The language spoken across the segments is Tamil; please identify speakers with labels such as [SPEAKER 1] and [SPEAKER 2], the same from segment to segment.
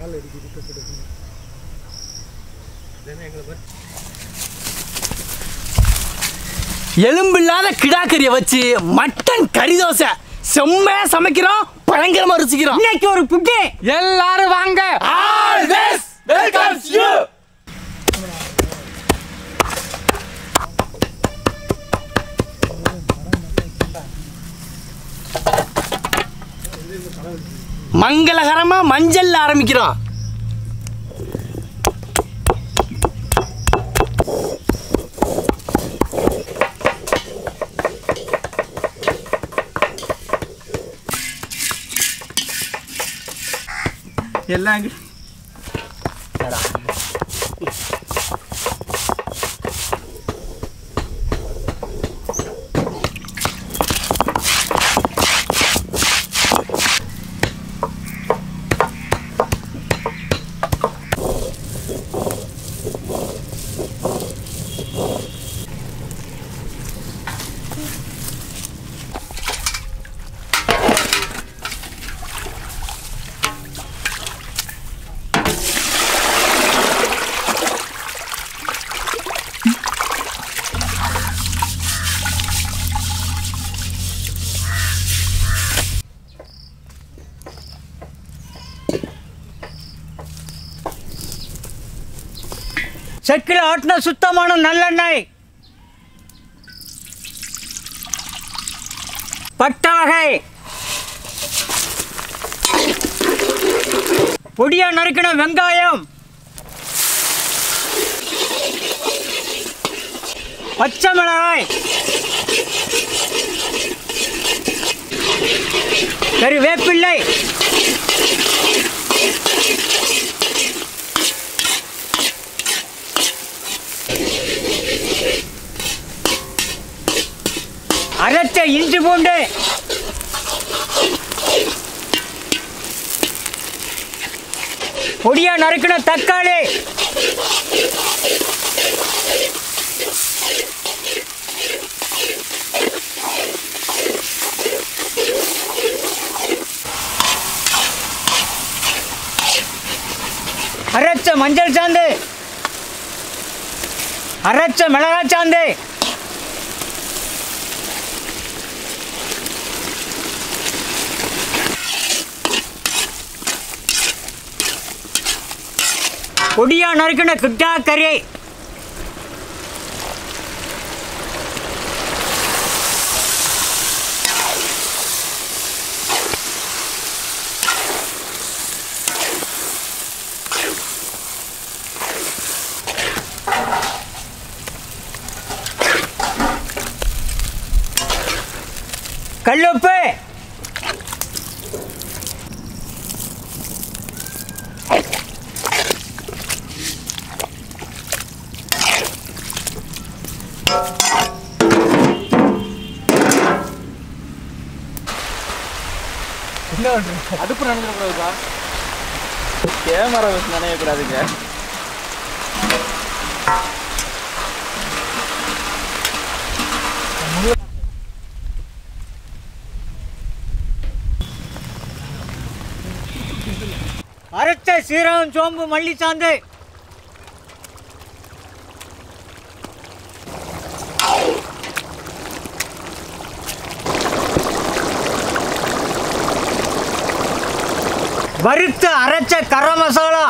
[SPEAKER 1] எலும்பில்லாத கிடாக்கறியை வச்சு மட்டன் கறி தோசை செம்மையா சமைக்கிறோம் பயங்கரமா ருசிக்கிறோம்
[SPEAKER 2] இன்னைக்கு ஒரு புட்டி
[SPEAKER 1] எல்லாரும் வாங்க ஆல்வேஸ் வெல்கம்ஸ் யூ மங்களகரமா மஞ்சள்ல ஆரம்பிக்கிறோம்
[SPEAKER 2] எல்லாம் செக்கில் ஆட்டின சுத்தமான நல்லெண்ணெய் பட்டை வகை பொடியா நறுக்கின வெங்காயம் பச்சை மிளகாய் கருவேப்பிள்ளை அரைச்ச இஞ்சி பூண்டு பொடியா நறுக்கின தக்காளி அரைச்ச மஞ்சள் சாந்து அரைச்ச மிளகாய் சாந்து பொடியா நறுக்கின கிட்டா கறி கல்லுப்பு
[SPEAKER 1] அடுப்பு நினைக்கக்கூடாதுப்பா கேமரா வச்சு நினைக்கக்கூடாதுங்க
[SPEAKER 2] அரைச்ச சீரகம் சோம்பு மல்லி சாந்து வறுத்து அரைச்ச கரம் மசாலா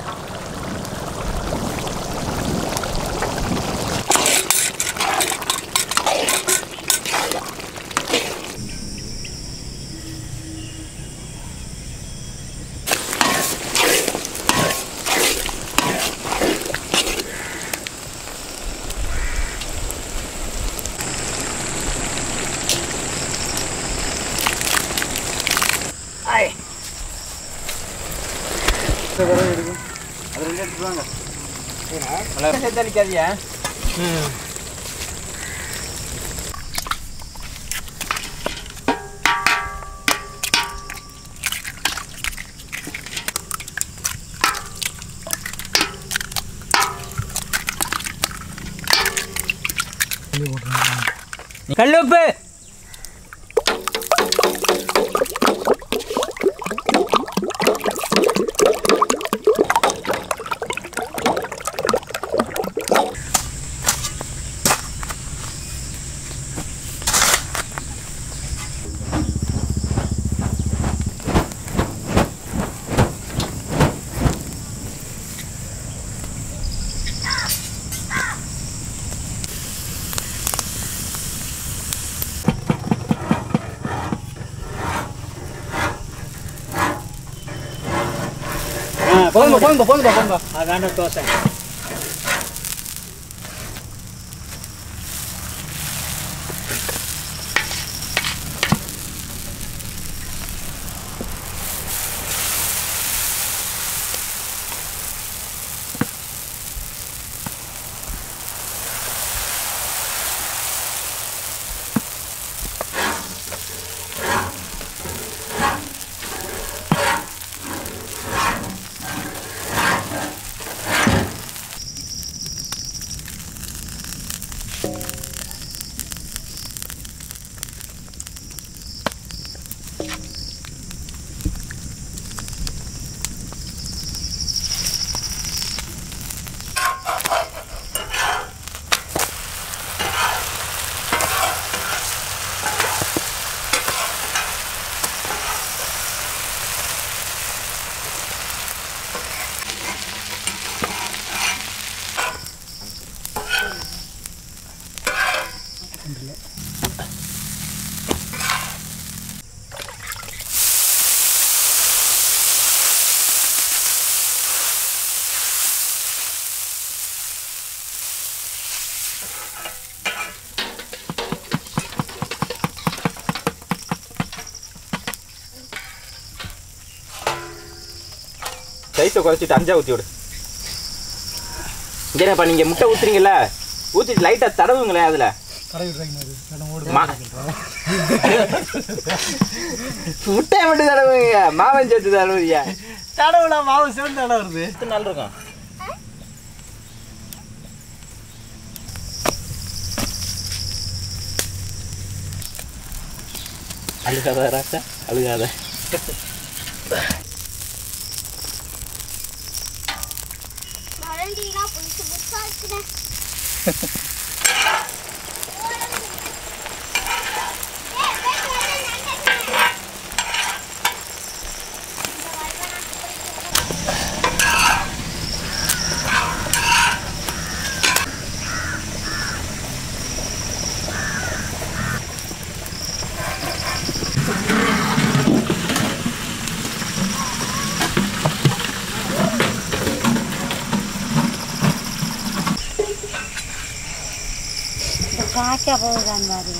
[SPEAKER 1] சேர்த்தளிக்காதியா
[SPEAKER 2] கல்லுப்பு
[SPEAKER 1] போதும்பா போதும்பா போதும்பா போதும்பா
[SPEAKER 2] அதான தோசை
[SPEAKER 3] சைஸை குறைச்சிட்டு அஞ்சா ஊற்றி விடு ஏன்னாப்பா நீங்கள் முட்டை ஊற்றுறீங்கல்ல ஊற்றிட்டு லைட்டாக தடவுங்களேன் அதில் முட்டையை மட்டும் தடவுங்க மாவன் சேர்த்து தடவுறியா
[SPEAKER 1] தடவுல மாவு சேர்ந்து தடவை வருது
[SPEAKER 3] எத்தனை நாள் இருக்கும் அழுகாத ராசா அழுகாத
[SPEAKER 4] மறந்தீங்கன்னா புதுசு புதுசா இருக்குண்ணே காய்க்க போகுதான் பாருங்க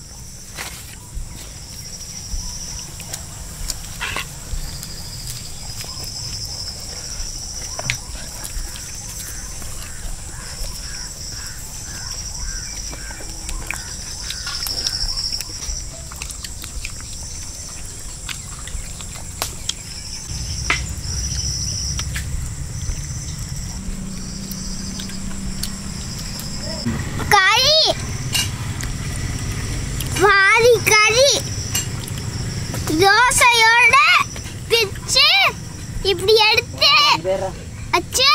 [SPEAKER 4] கறி வாரி கறி தோசையோட பிச்சு இப்படி எடுத்து வச்சு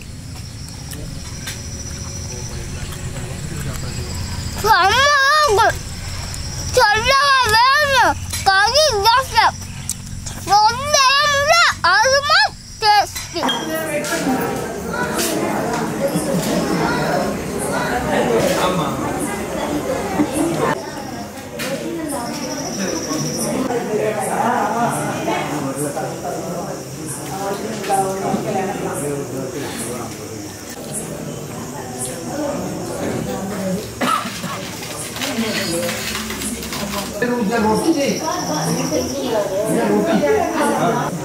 [SPEAKER 4] அம்மா சொல்லவா வேணும் கறி தோசை சொன்ன அருமா டேஸ்டி
[SPEAKER 5] रोटी